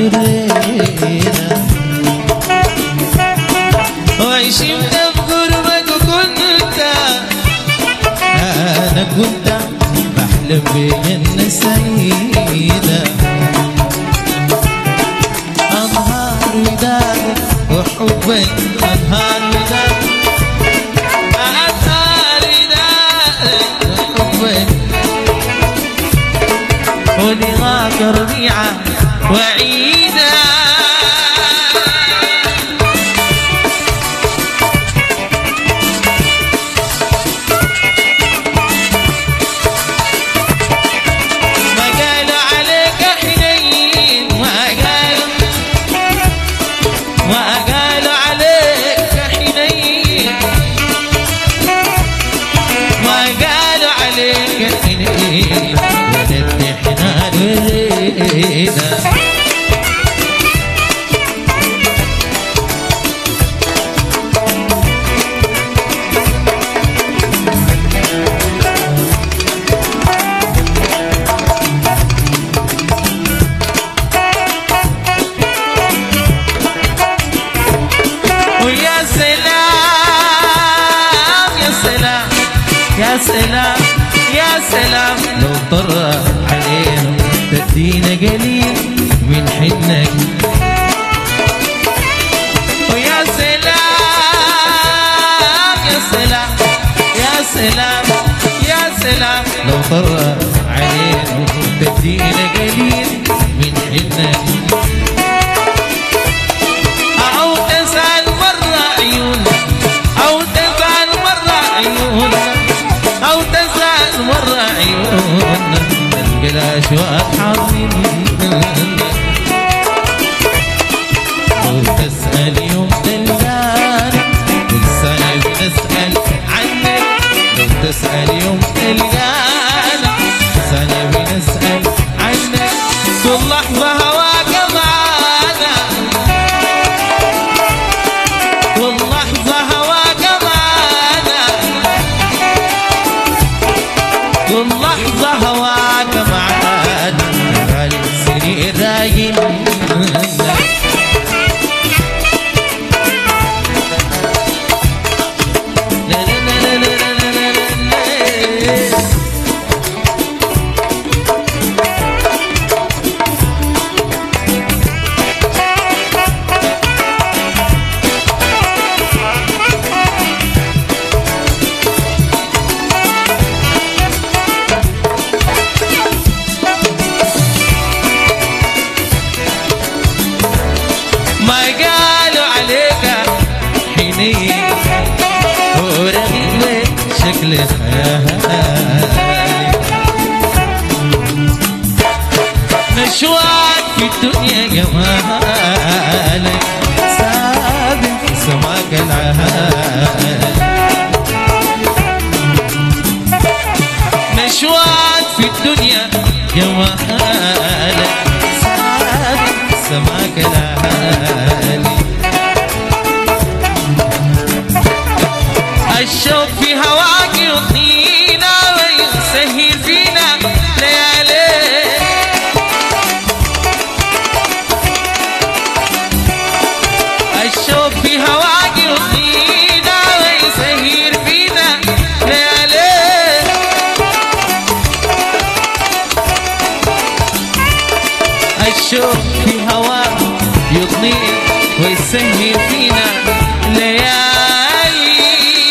درينا وعشمنا بغربك وكنت أنا كنت بحلم بجنة سعيدة أنهار وداد وحبك أنهار وداد أنهار وداد وحبك ولغاك ربيعة وعيدا ما قالوا عليك حنين ما قالوا ما قالوا عليك حنين ما قالوا عليك حنين ولدت حنان ولينا ويا سلام يا سلام يا سلام يا سلام لو طر علينا تدينا قليل من حنك ويا سلام يا سلام يا سلام يا سلام لو طر علينا تدينا قليل من حنك أو تزعل مرة عيونك أو تزعل مرة عيونك أو تزعل مرة عيونك تلقى الأشواق حاضنك لو تسأل يوم تلقانا كل سنة بنسأل عنك لو تسأل يوم تلقانا سنة بنسأل عنك كل لحظة هواك معانا واللحظة هواك معانا واللحظة هواك معانا ترى السنين رايين لا لا لا لا لا لا لا لا لا. ما قالوا عليك حنين ورغيب شكل خيالي نشوات في الدنيا جمالك سابق سماك العالي نشوات في الدنيا جمالك سابق سماك العالي الشوق في هواك يطينا ويسهي فينا ليالي الشوق في هواك يطينا ويسهر فينا ليالي الشوق في هواك يطير ويسهر فينا ليالي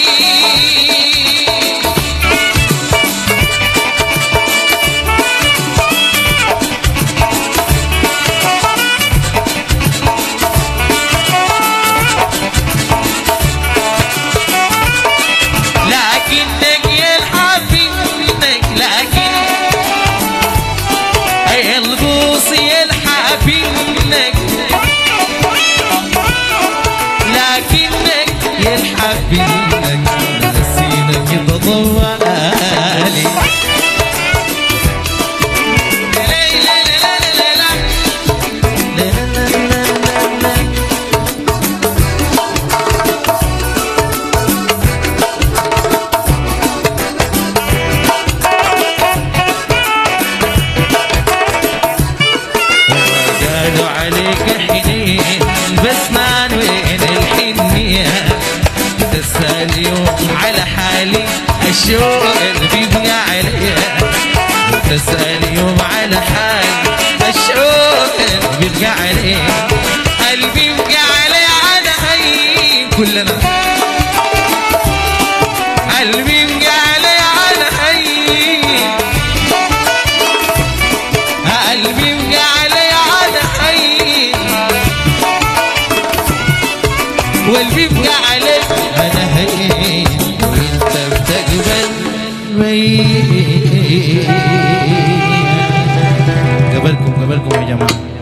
لكنك يا الحبيبك لكن اي الغوص يا الحبيبك لكنك الشوق اللي بيبقى عليا تسأل يوم على حال الشوق اللي بيبقى عليا قلبي يبقى عليه على هي كلنا قلبي يبقى عليه على هي قلبي يبقى عليه على هي واللي بيبقى عليك انا هي انت بتقبل مي قبلكم قبلكم يا جماعه